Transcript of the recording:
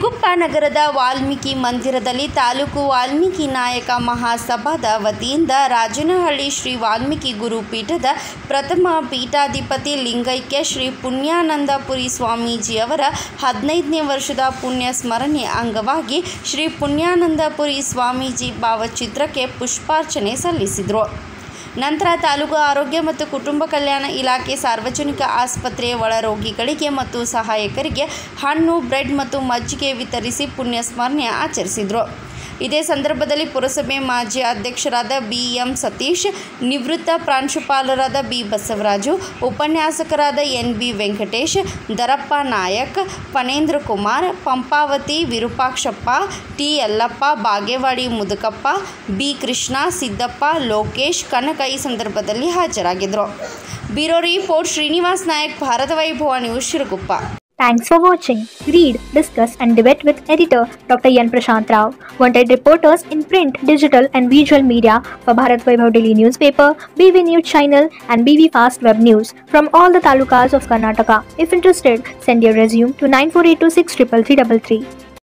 ಸಿರುಗುಪ್ಪ ನಗರದ ವಾಲ್ಮೀಕಿ ಮಂದಿರದಲ್ಲಿ ತಾಲೂಕು ವಾಲ್ಮೀಕಿ ನಾಯಕ ಮಹಾಸಭಾದ ವತಿಯಿಂದ ರಾಜನಹಳ್ಳಿ ಶ್ರೀ ವಾಲ್ಮೀಕಿ ಗುರುಪೀಠದ ಪ್ರಥಮ ಪೀಠಾಧಿಪತಿ ಲಿಂಗೈಕ್ಯ ಶ್ರೀ ಪುಣ್ಯಾನಂದಪುರಿ ಸ್ವಾಮೀಜಿಯವರ ಹದಿನೈದನೇ ವರ್ಷದ ಪುಣ್ಯ ಸ್ಮರಣೆ ಅಂಗವಾಗಿ ಶ್ರೀ ಪುಣ್ಯಾನಂದಪುರಿ ಸ್ವಾಮೀಜಿ ಭಾವಚಿತ್ರಕ್ಕೆ ಪುಷ್ಪಾರ್ಚನೆ ಸಲ್ಲಿಸಿದರು ನಂತರ ತಾಲೂಕು ಆರೋಗ್ಯ ಮತ್ತು ಕುಟುಂಬ ಕಲ್ಯಾಣ ಇಲಾಖೆ ಸಾರ್ವಜನಿಕ ಆಸ್ಪತ್ರೆಯ ಒಳರೋಗಿಗಳಿಗೆ ಮತ್ತು ಸಹಾಯಕರಿಗೆ ಹಣ್ಣು ಬ್ರೆಡ್ ಮತ್ತು ಮಜ್ಜಿಗೆ ವಿತರಿಸಿ ಪುಣ್ಯ ಸ್ಮರಣೆ ಆಚರಿಸಿದರು ಇದೇ ಸಂದರ್ಭದಲ್ಲಿ ಪುರಸಭೆ ಮಾಜಿ ಅಧ್ಯಕ್ಷರಾದ ಬಿ ಎಂ ಸತೀಶ್ ನಿವೃತ್ತ ಪ್ರಾಂಶುಪಾಲರಾದ ಬಿ ಬಸವರಾಜು ಉಪನ್ಯಾಸಕರಾದ N B Venkatesh Darappa Nayak Phanendra Kumar Pampavathi Virupakshappa T Yallappa Bagewadi Mudukappa B Krishna Siddappa Lokesh Kanaka ಈ ಸಂದರ್ಭದಲ್ಲಿ ಹಾಜರಾಗಿದ್ದರು bureau report Srinivas Nayak Bharata Vaibhava news Siruguppa Thanks for watching. Read, discuss, and debate with editor Dr. Yan Prashant Rao. Wanted reporters in print, digital, and visual media for Bharat Vaibhav Daily newspaper, BV News channel, and BV Fast Web News from all the talukas of Karnataka. If interested, send your resume to 9482633333.